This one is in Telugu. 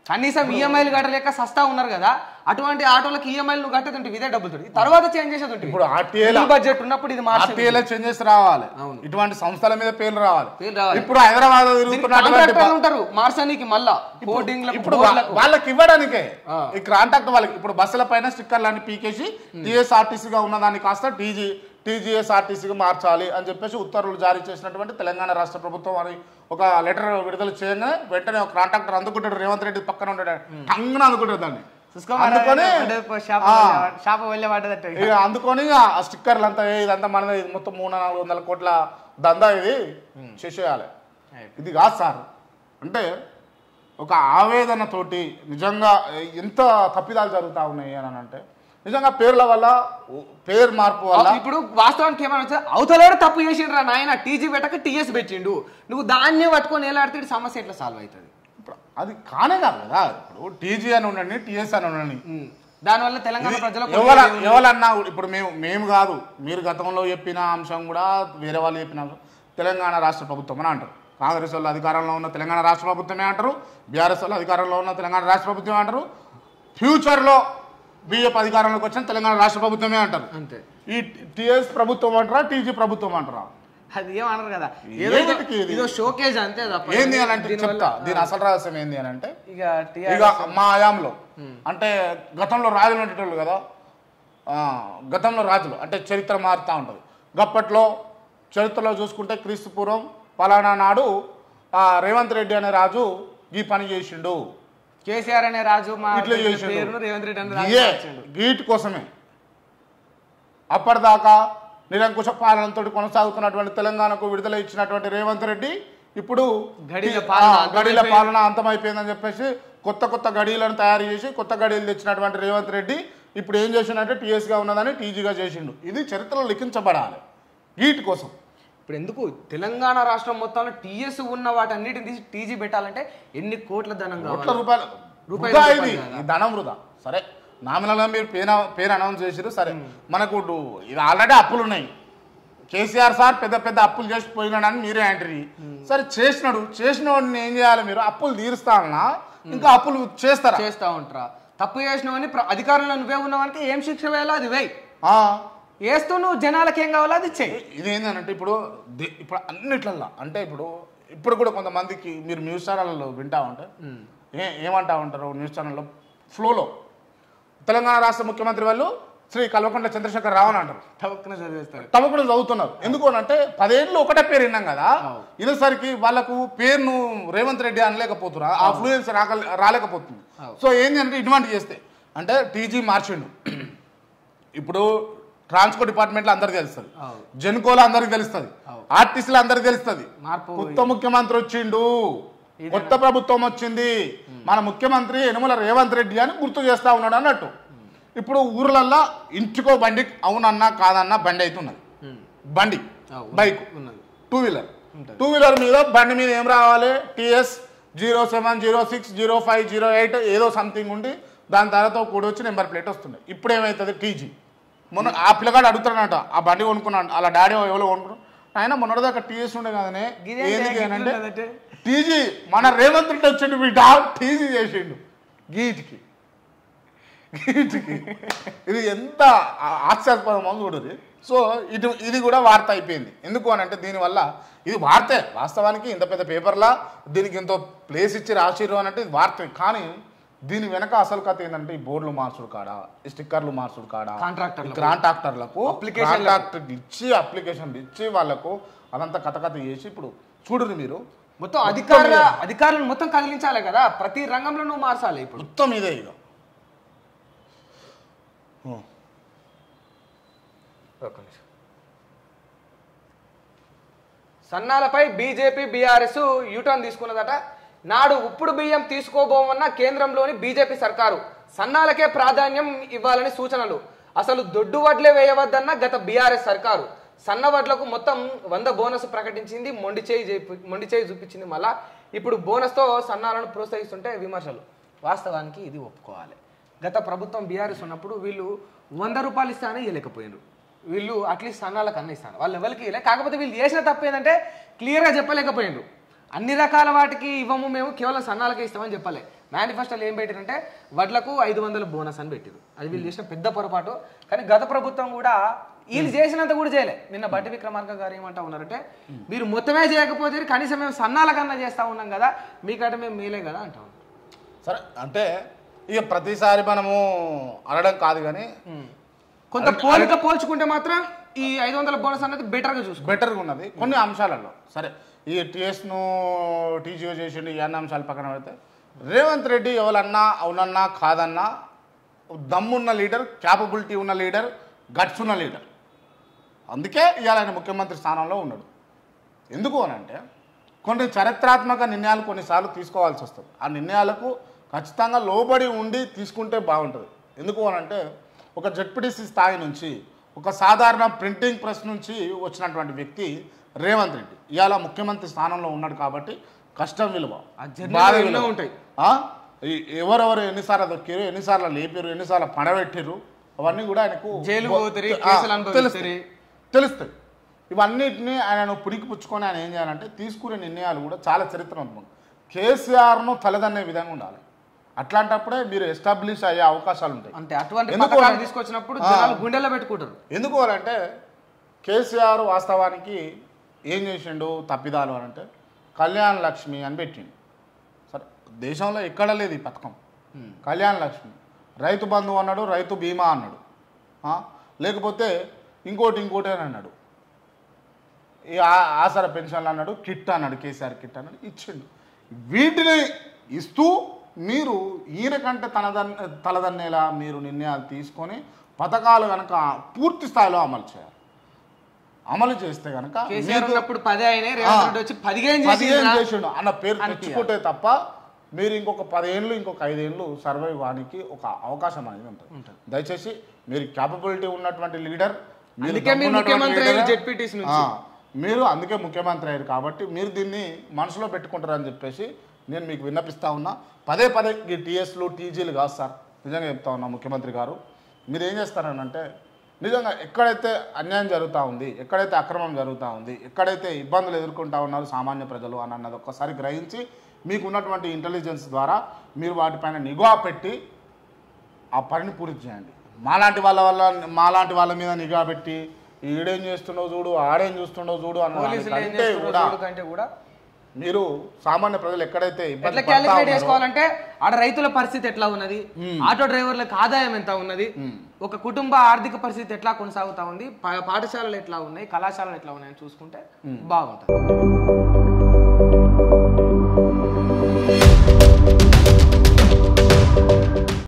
కనీసం ఈఎంఐలు కట్టలేక సస్తా ఉన్నారు కదా అటువంటి ఆటోలకు ఈఎంఐలు నువ్వు కట్టేది ఇదే డబ్బులు తర్వాత చేంజ్ చేసేది ఉంటుంది ఇప్పుడు RTL బడ్జెట్ ఉన్నప్పుడు ఇది మార్చి ఆర్టీఏలో చేంజెస్ రావాలి ఇటువంటి సంస్థల మీద పేర్లు రావాలి పేర్లు రావాలి. ఇప్పుడు హైదరాబాద్ తిరుగుతున్నటువంటి కాంట్రాక్టర్లు ఉంటారు మార్చానికి మళ్ళా హోర్డింగ్లకు, ఇప్పుడు బోర్డులకు. వా- వాళ్ళకి ఇవ్వడానికే ఈ కాంటాక్ట్ వాళ్ళకి ఇప్పుడు బస్సుల పైన స్టిక్కర్లన్నీ పీకేసి టీఎస్ఆర్టీసీగా ఉన్నదాన్ని కాస్త టీజీ టీజీఎస్ఆర్టీసీగా మార్చాలి అని చెప్పేసి ఉత్తర్వులు జారీ చేసినటువంటి తెలంగాణ రాష్ట్ర ప్రభుత్వం అని ఒక లెటర్ విడుదల చేయగానే వెంటనే ఒక కాంట్రాక్టర్ అందుకుంటాడు రేవంత్ రెడ్డి పక్కన ఉంటాడు టంగున అందుకుంటాడు దాన్ని అందుకొని ఆ, షాప్ వెళ్ళే పడ్డదట్టు ఇక అందుకొని ఆ స్టిక్కర్లు అంతా ఏ ఇదంతా మనది ఇది మొత్తం మూడు నాలుగు వందల కోట్ల దందా ఇది చేసేయాలి ఇది కాదు సార్ అంటే ఒక ఆవేదనతోటి నిజంగా ఎంత తప్పిదాలు జరుగుతూ ఉన్నాయి అని అంటే నిజంగా పేర్ల వల్ల పేరు మార్పు వల్ల ఇప్పుడు వాస్తవానికి ఏమైనా వచ్చా అవతలాడు తప్పు చేసిండ్రా నాయన టీజీ పెట్టక టీఎస్ పెట్టిండు నువ్వు దాన్నే పట్టుకొని ఏలాడితే ఈ సమస్య ఎట్లా సాల్వ్ అవుతుంది ఇప్పుడు అది కానే కాదు కదా ఇప్పుడు టీజీ అని ఉండండి టీఎస్ అని ఉండండి దానివల్ల తెలంగాణ ప్రజలకు ఎవర ఎవరన్నా కూడా- ఇప్పుడు మేము మేము కాదు మీరు గతంలో చెప్పిన అంశం కూడా వేరే వాళ్ళు చెప్పిన అంశం తెలంగాణ రాష్ట్ర ప్రభుత్వం అని అంటారు కాంగ్రెస్ వాళ్ళు అధికారంలో ఉన్న తెలంగాణ రాష్ట్ర ప్రభుత్వమే అంటారు బీఆర్ఎస్ వాళ్ళు అధికారంలో ఉన్న తెలంగాణ రాష్ట్ర ప్రభుత్వమే అంటారు ఫ్యూచర్లో బీజేపీ అధికారంలోకి వచ్చిన తెలంగాణ రాష్ట్ర ప్రభుత్వమే అంటారు అంతే ఈ టీఎస్ ప్రభుత్వం అంటారా టీజీ ప్రభుత్వం అంటారా అది ఏమన్నారు కదా ఏమిటికి ఏదో ఇది? ఇదో షోకేజ్ అంతే తప్ప ఏంది అని అంటే దీనివల్ల- చెప్తా దీని అసలు రహస్యం ఏంది అని అంటే ఇక ఇక మా ఆయాంలో అంటే గతంలో రాజులు ఉండేటోళ్ళు కదా ఆ, గతంలో రాజులు అంటే చరిత్ర మారుతూ ఉంటుంది గప్పట్లో చరిత్రలో చూసుకుంటే క్రీస్తు పూర్వం పలానా నాడు ఆ, రేవంత్ రెడ్డి అనే రాజు ఈ పని చేసిండు కేసీఆర్ అనే రాజు మా ఇట్లా పేరును చేసిండు రేవంత్ రెడ్డి అనే రాజు ఇయే మార్చిండు. వీటి కోసమే అప్పటిదాకా నిరంకుశ పాలనతో కొనసాగుతున్నటువంటి తెలంగాణకు విడుదల ఇచ్చినటువంటి రేవంత్ రెడ్డి ఇప్పుడు గడిల ఆ, పాలన గడిల అంతమైపోయింది. పాలన అంతమైపోయిందని చెప్పేసి కొత్త కొత్త గడిలను తయారు చేసి కొత్త గడియలు తెచ్చినటువంటి రేవంత్ రెడ్డి ఇప్పుడు ఏం చేసిండంటే టీఎస్గా ఉన్నదని టీజీగా చేసిండు ఇది చరిత్రలో లిఖించబడాలి వీటి కోసం ఇప్పుడు ఎందుకు తెలంగాణ రాష్ట్రం మొత్తంలో టీఎస్ ఉన్న వాటన్నిటిని తీసి టీజీ పెట్టాలంటే ఎన్ని కోట్ల ధనం కోట్ల కావాలి రూపాయలు రూపాయలు వృధా రూపాయలు ఇది కదా. ఈ ధనం వృధా సరే నామినల్గా మీరు పేరు పేరు అనౌన్స్ చేసిరు సరే మనకు డు- ఇది ఆల్రెడీ అప్పులు ఉన్నాయి కేసీఆర్ సార్ పెద్ద పెద్ద అప్పులు చేసి పోయినాడని మీరే అంటారు సరే చేసినాడు చేసిన వాడిని ఏం చేయాలి మీరు అప్పులు తీరుస్తానన్నా ఇంకా అప్పులు చేస్తారా చేస్తా ఉంటారా తప్పు చేసినవని ప్ర- అధికారంలో నువ్వే ఉన్నవానికి ఏం శిక్ష వేయాలో అది వేయి ఆ, వేస్తూ నువ్వు జనాలకు ఏం కావాలో అది చెయ్యి ఇది ఏంటంటే ఇప్పుడు ది- ఇప్పుడు అన్నిట్లల్లో అంటే ఇప్పుడు ఇప్పుడు కూడా కొంతమందికి మీరు న్యూస్ ఛానళ్ళలో వింటా ఉంటే ఏ ఏమంటా ఉంటారు న్యూస్ ఛానల్లో ఫ్లోలో తెలంగాణ రాష్ట్ర ముఖ్యమంత్రి వాళ్ళు శ్రీ కల్వకుంట్ల చంద్రశేఖర్ రావు అని అంటారు తప్పకుండా చదివేస్తారు తమ కూడా చదువుతున్నారు ఎందుకు అని అంటే పదేళ్ళు ఒకటే పేరు విన్నాం కదా ఇదేసరికి వాళ్ళకు పేరును రేవంత్ రెడ్డి అనలేకపోతున్నారు ఆ ఫ్లూయెన్స్ రాక రాలేకపోతుంది సో ఏంటి అంటే ఇటువంటి చేస్తే అంటే టీజీ మార్చిండు ఇప్పుడు ట్రాన్స్పోర్ట్ డిపార్ట్మెంట్లో అందరికి తెలుస్తుంది అవును. జెన్కోలో అందరికి తెలుస్తుంది ఆర్టీసీలో అందరికి తెలుస్తుంది మార్పు కొత్త ముఖ్యమంత్రి వచ్చిండు కొత్త ప్రభుత్వం వచ్చింది మన ముఖ్యమంత్రి యనుమల రేవంత్ రెడ్డి అని గుర్తు చేస్తా ఉన్నాడు అన్నట్టు ఇప్పుడు ఊర్లల్లో ఇంటికో బండి అవునన్నా కాదన్నా బండి అవుతున్నది బండి అవును. బైక్ ఉన్నది టూ వీలర్ టూ వీలర్ మీద బండి మీద ఏం రావాలి TS zero seven zero six zero five zero eight ఏదో సంథింగ్ ఉండి దాని తర్వాత కూడా వచ్చి నెంబర్ ప్లేట్ వస్తుంది ఇప్పుడు ఏమవుతుంది టీజీ మొన్న ఆ పిల్లగాడు అడుగుతాడనట ఆ బండి కొనుక్కున్నాడు అలా డాడీ ఎవరో కొనుక్కున్నాడు ఆయన మొన్నటిదాకా టీఎస్ ఉండే కదనే గిదేంటి, ఏంది అని అంటే గిట్లున్నదంటే? టీజీ మన రేవంత్ రెడ్డి వచ్చిండు బిడ్డ టీజీ చేసిండు గీటికి గీటికి ఇది ఎంత ఆ- హాస్యాస్పదమో చూడదు సో ఇటు ఇది కూడా వార్త అయిపోయింది ఎందుకు అని అంటే దీనివల్ల ఇది వార్తే వాస్తవానికి ఇంత పెద్ద పేపర్లా దీనికి ఎంతో ప్లేస్ ఇచ్చి రాసిర్రు అని అంటే ఇది వార్తే కానీ దీని వెనక అసలు కథ ఏంటంటే ఈ బోర్డులు మార్చుడు కాడా ఈ స్టిక్కర్లు మార్చుడు కాడా కాంట్రాక్టర్లకు. ఈ కాంట్రాక్టర్లకు అప్లికేషన్లకు. కాంట్రాక్ట్ ఇచ్చి అప్లికేషన్ ఇచ్చి వాళ్ళకు అదంతా కథ కథ చేసి ఇప్పుడు చూడరు మీరు మొత్తం అధికారుల అధికారులను మొత్తం కదిలించాలి కదా ప్రతి రంగంలో నువ్వు మార్చాలి ఇప్పుడు మొత్తం ఇదే ఇక సన్నాలపై బీజేపీ బీఆర్ఎస్ యూటర్న్ తీసుకున్నదట నాడు ఉప్పుడు బియ్యం తీసుకోబోమన్న కేంద్రంలోని బీజేపీ సర్కారు సన్నాలకే ప్రాధాన్యం ఇవ్వాలని సూచనలు అసలు దొడ్డు వడ్లే వేయవద్దన్న గత బీఆర్ఎస్ సర్కారు సన్న వడ్లకు మొత్తం వంద బోనస్ ప్రకటించింది మొండి చేయి చేపి- మొండి చేయి చూపించింది మళ్ళా ఇప్పుడు బోనస్తో సన్నాలను ప్రోత్సహిస్తుంటే విమర్శలు వాస్తవానికి ఇది ఒప్పుకోవాలి గత ప్రభుత్వం బీఆర్ఎస్ ఉన్నప్పుడు వీళ్ళు వంద రూపాయలు ఇస్తానే ఇవ్వలేకపోయినారు వీళ్ళు అట్లీస్ట్ సన్నాలకు అన్న ఇస్తాను వాళ్ళు ఎవరికి ఇవ్వలే కాకపోతే వీళ్ళు చేసిన తప్పు ఏంటంటే క్లియర్గా చెప్పలేకపోయిండ్రు అన్ని రకాల వాటికి ఇవ్వము మేము కేవలం సన్నాలకే ఇస్తామని చెప్పలే మేనిఫెస్టోలో ఏం పెట్టారంటే వడ్లకు ఐదు వందల బోనస్ అని పెట్టారు అది వీళ్ళు చేసిన పెద్ద పొరపాటు కానీ గత ప్రభుత్వం కూడా వీళ్ళు చేసినంత కూడా చేయలే నిన్న బట్టి విక్రమార్క గారు ఏమంటా ఉన్నారంటే మీరు మొత్తమే చేయకపోతే కనీసం మేము సన్నాల కన్నా చేస్తా ఉన్నాం కదా మీకంటే మేము మేలే కదా అంటాం సరే అంటే ఇక ప్రతిసారి మనము అనడం కాదు కానీ కొంత పోలిక పోల్చుకుంటే మాత్రం ఈ ఐదు వందల బోనస్ అనేది బెటర్గా చూసుకో బెటర్గా ఉన్నది కొన్ని అంశాలలో సరే ఈ టీఎస్ను టీజీఓ చేసిండు ఈ అన్న అంశాలు పక్కన పెడితే రేవంత్ రెడ్డి ఎవరన్నా అవునన్నా కాదన్నా దమ్మున్న లీడర్ క్యాపబిలిటీ ఉన్న లీడర్ గట్స్ ఉన్న లీడర్ అందుకే ఇవాళ ఆయన ముఖ్యమంత్రి స్థానంలో ఉన్నాడు ఎందుకు అని అంటే కొన్ని చరిత్రాత్మక నిర్ణయాలు కొన్నిసార్లు తీసుకోవాల్సి వస్తుంది ఆ నిర్ణయాలకు ఖచ్చితంగా లోబడి ఉండి తీసుకుంటే బాగుంటుంది ఎందుకు అని అంటే ఒక జడ్పీటీసీ స్థాయి నుంచి ఒక సాధారణ ప్రింటింగ్ ప్రెస్ నుంచి వచ్చినటువంటి వ్యక్తి రేవంత్ రెడ్డి ఇవాళ ముఖ్యమంత్రి స్థానంలో ఉన్నాడు కాబట్టి కష్టం విలువ ఆ జర్నీలో బాధ ఎన్నో విలువ. ఉంటాయి. ఆ? ఈ- ఎవరెవరు ఎన్నిసార్లు దొక్కారు ఎన్నిసార్లు లేపారు ఎన్నిసార్లు పడబెట్టారు అవన్నీ కూడా ఆయనకు జైలుకు బో- పోతారు, ఆ, కేసులు అనుభవిస్తారు. తెలుస్తాయి. తెలుస్తాయి ఇవన్నిటిని ఆయన పురికి పుచ్చుకొని ఆయన ఏం చేయాలంటే తీసుకునే నిర్ణయాలు కూడా చాలా చరిత్రవంతం కేసీఆర్ను తలదన్నే విధంగా ఉండాలి అట్లాంటప్పుడే మీరు ఎస్టాబ్లిష్ అయ్యే అవకాశాలు ఉంటాయి అంతే అటువంటి ఎందుకు పథకాలు అంటే- తీసుకొచ్చినప్పుడు ఆ. జనాలు గుండెల్లో పెట్టుకుంటారు ఎందుకు అని అంటే కేసీఆర్ వాస్తవానికి ఏం చేసిండు తప్పిదాలు అని అంటే కళ్యాణ్ లక్ష్మి అని పెట్టిండు సరే దేశంలో ఎక్కడ లేదు ఈ పథకం కళ్యాణ్ లక్ష్మి రైతు బంధు అన్నాడు రైతు బీమా అన్నాడు ఆ? లేకపోతే ఇంకోటి ఇంకోటి అని అన్నాడు ఈ ఆ- ఆసర పెన్షన్లు అన్నాడు కిట్ అన్నాడు కేసీఆర్ కిట్ అన్నాడు ఇచ్చిండు వీటిని ఇస్తూ మీరు ఈయన కంటే తనదన్ తలదన్నేలా మీరు నిర్ణయాలు తీసుకొని పథకాలు కనుక పూర్తి స్థాయిలో అమలు చేయాలి అమలు చేస్తే కనుక కేసీఆర్ మీకు- ఉన్నప్పుడు పదే అయినాయి రేవంత్ రెడ్డి వచ్చి పదిహేను పదిహేను చేసి చేసిండు అన్న పేరు అనిపియాలి. తెచ్చుకుంటే తప్ప మీరు ఇంకొక పదేళ్ళు ఇంకొక ఐదేళ్ళు సర్వైవ్ కానికి ఒక అవకాశం అనేది ఉంటుంది దయచేసి మీరు క్యాపబిలిటీ ఉన్నటువంటి లీడర్ మీరు అందుకే మీరు దమ్మున్నటువంటి ముఖ్యమంత్రి అయ్యారు leader. ZPTs నుంచి. ఆ, మీరు అందుకే ముఖ్యమంత్రి అయ్యారు కాబట్టి మీరు దీన్ని మనసులో పెట్టుకుంటారని చెప్పేసి నేను మీకు విన్నపిస్తా ఉన్నా పదే పదే ఈ టీఎస్లు టీజీలు కాదు సార్ నిజంగా చెప్తా ఉన్నా ముఖ్యమంత్రి గారు మీరు ఏం చేస్తారని అంటే నిజంగా ఎక్కడైతే అన్యాయం జరుగుతూ ఉంది ఎక్కడైతే అక్రమం జరుగుతూ ఉంది ఎక్కడైతే ఇబ్బందులు ఎదుర్కొంటా ఉన్నారు సామాన్య ప్రజలు అని అన్నది ఒక్కసారి గ్రహించి మీకు ఉన్నటువంటి ఇంటెలిజెన్స్ ద్వారా మీరు వాటిపైన నిఘా పెట్టి ఆ పనిని పూర్తి చేయండి మాలాంటి వాళ్ళ వల్ల మాలాంటి వాళ్ళ మీద నిఘా పెట్టి ఈడేం చేస్తుండో చూడు ఆడేం చూస్తుండో చూడు పోలీసులు ఏం అన్నది చేస్తున్నారో కూడా చూడు కంటే కూడా మీరు సామాన్య ప్రజలు ఎక్కడైతే ఇబ్బంది ఎట్లా పడతా క్యాలిక్యులేట్ ఉన్నారో, చేసుకోవాలంటే ఆడ రైతుల పరిస్థితి ఎట్లా ఉన్నది ఆటో డ్రైవర్లకు ఆదాయం ఎంత ఉన్నది ఒక కుటుంబ ఆర్థిక పరిస్థితి ఎట్లా కొనసాగుతా ఉంది పా- పాఠశాలలు ఎట్లా ఉన్నాయి కళాశాలలు ఎట్లా ఉన్నాయని చూసుకుంటే బాగుంటుంది